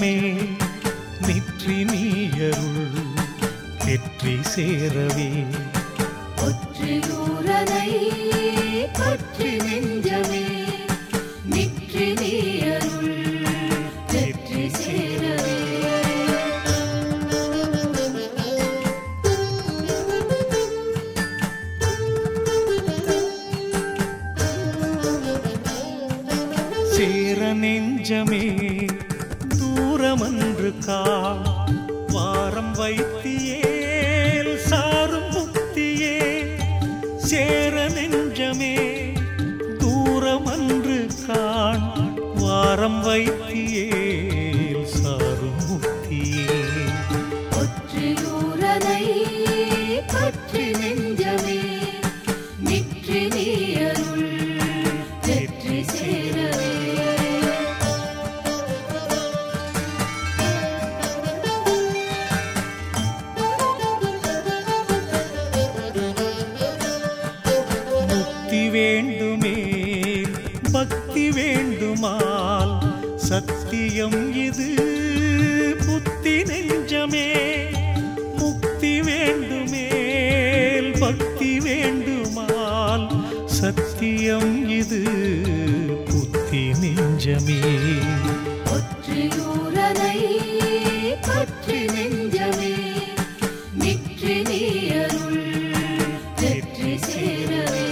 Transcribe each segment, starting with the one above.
நெஞ்சமே நிற்றி நீயருள் வெற்றி சேரவே ஒற்றியூரனை பற்றி நெஞ்சமே நிற்றி நீயருள் வெற்றி சேரவே சேர நெஞ்சமே தூரமன்று கா வாரம் வைத்தியேல் சாரும் புத்தியே சேர நெஞ்சமே தூரமன்று காண் வாரம் வைத்தியேல் சாரும் புத்தியே ஒற்றியூரனை பற்றி நெஞ்சமே நிற்றி நீயருள் வெற்றி சேரவே முக்தி வேண்டுமே பக்தி வேண்டுமால் சத்தியம் இது புத்தி நெஞ்சமே முக்தி வேண்டுமேல் பக்தி வேண்டுமால் சத்தியம் இது புத்தி நெஞ்சமே ஒற்றியூரனை பற்றி நெஞ்சமே நிற்றி நீயருள் வெற்றி சேரவே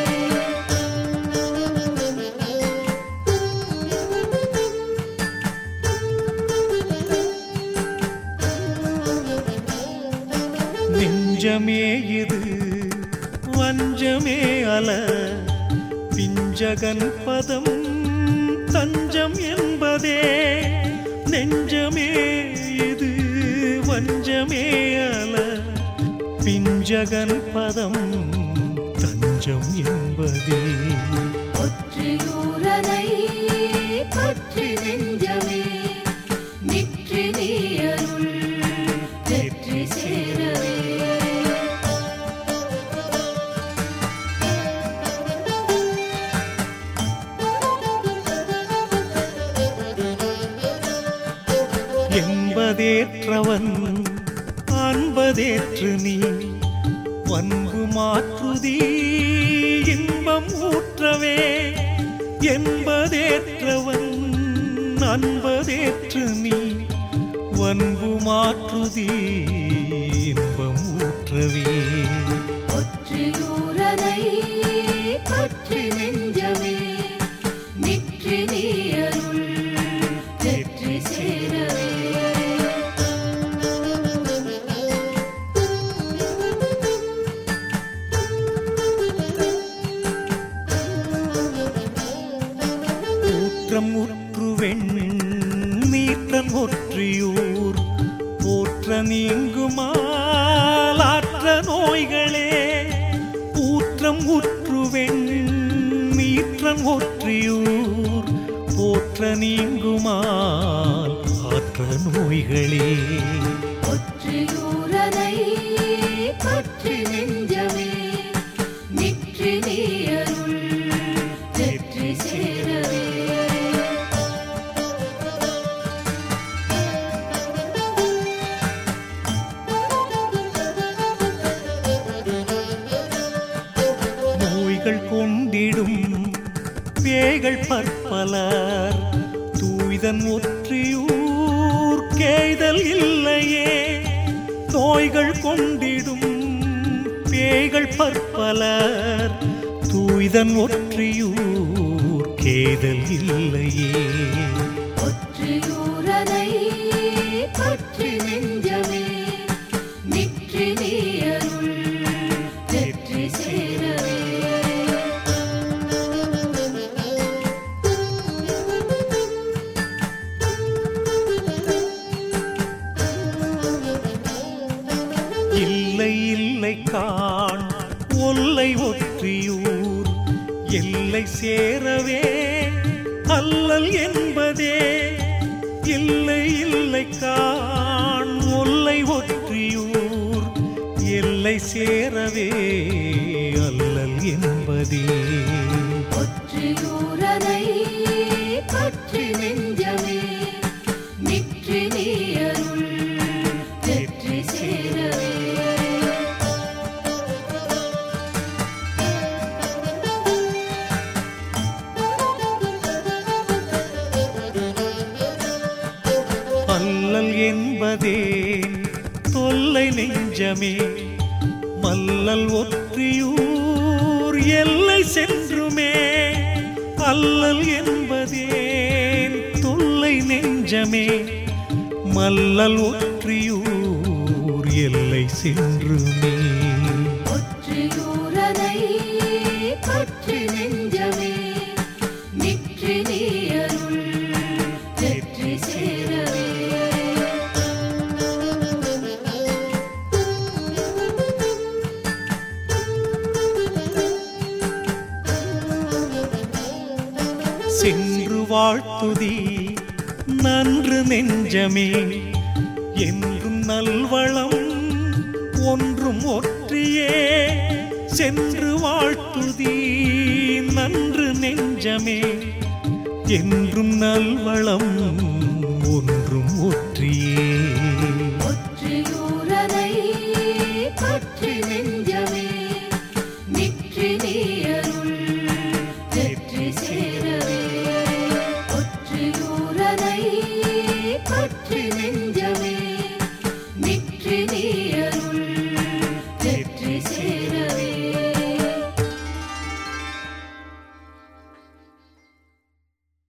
நெஞ்சமே இது வஞ்சமே அல பிஞ்சகன் பதம் தஞ்சம் என்பதே நெஞ்சமே இது வஞ்சமே அல பிஞ்சகன் பதம் தஞ்சம் என்பதே ஒற்றியூரனை பற்றி நெஞ்சமே நிற்றி நீயருள் வெற்றி சேரவே என்பதேற்றவன் அன்பதேற்று நீ பண்பு மாற்றுதி இன்பம் ஊற்றவே என்பதேற்றவன் அன்பதேற்று நீ வன்பு மாற்றுதி இன்பம் ஊற்றவே ஒற்றியூரனை பற்றி நெஞ்சமே நிற்றி நீயருள் வெற்றி சேரவே ஊற்றம் உற்றுவெண் நீற்றம் ஒற்றியூர் போற்ற நீங்குமாலாற்ற நோய்களே ஊற்றம் உற்றுவெண் நீற்றம் ஒற்றியூர் போற்ற நீங்குமால் ஆற்ற நோய்களே ஒற்றியூரனை பற்றி நெஞ்சமே நிற்றி நீயருள் வெற்றி சேரவே நோய்கள் கொண்டிடும் பேய்கள் பற்பலர் தூய்தன் ஒற்றியூர் கேய்தல் இல்லையே நோய்கள் கொண்டிடும் பேய்கள் பற்பலர் தூய்தன் ஒற்றியூர் கேதல் இல்லையே ஒற்றியூரனை பற்றி நெஞ்சமே நிற்றி நீயருள் வெற்றி சேரவே இல்லை இல்லை காண் ஒல்லை ஒற்றியூர் எல்லை சேரவே அல்லல் என்பதே இல்லை இல்லை காண் ஒல்லை ஒற்றியூர் எல்லை சேரவே அல்லல் என்பதே ஒற்றியூரனை பற்றி நெஞ்சமே நிற்றி அல்லல் என்பதே தொல்லை நெஞ்சமே மல்லல் ஒற்றியூர் எல்லை சென்றுமே அல்லல் என்பதேன் தொல்லை நெஞ்சமே மல்லல் ஒற்றியூர் எல்லை சென்றுமே ஒற்றியூரனை பற்றி நெஞ்சமே நிற்றி நீயருள் வெற்றி சேரவே சென்று வாழ்த்துதி நன்று நெஞ்சமே என்றும் நல்வளம் ஒன்றும் ஒற்றியே சென்று வாழ்த்துதி நன்று நெஞ்சமே என்றும் நல்வளம்